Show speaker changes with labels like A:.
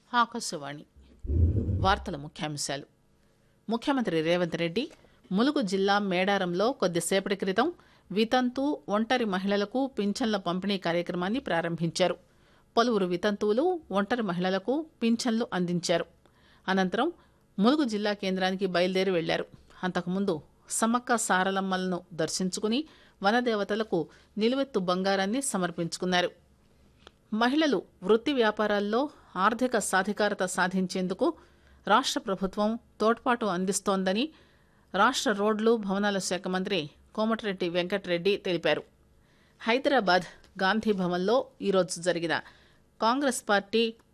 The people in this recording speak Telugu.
A: ఆకాశవాణి వార్తల ముఖ్యాంశాలు ముఖ్యమంత్రి రేవంత్ రెడ్డి ములుగు జిల్లా మేడారంలో కొద్దిసేపటి క్రితం వితంతు ఒంటరి మహిళలకు పింఛన్ల పంపిణీ కార్యక్రమాన్ని ప్రారంభించారు పలువురు వితంతువులు ఒంటరి మహిళలకు పింఛన్లు అందించారు అనంతరం ములుగు జిల్లా కేంద్రానికి బయలుదేరి వెళ్లారు అంతకుముందు సమ్మక్క సారలమ్మలను దర్శించుకుని వనదేవతలకు నిలువెత్తు బంగారాన్ని సమర్పించుకున్నారు మహిళలు వృత్తి వ్యాపారాల్లో ఆర్థిక సాధికారత సాధించేందుకు రాష్ట్ర ప్రభుత్వం తోడ్పాటు అందిస్తోందని రాష్ట్ర రోడ్లు భవనాల శాఖ మంత్రి కోమటిరెడ్డి వెంకటరెడ్డి తెలిపారు హైదరాబాద్ గాంధీ భవన్లో ఈరోజు జరిగిన కాంగ్రెస్ పార్టీ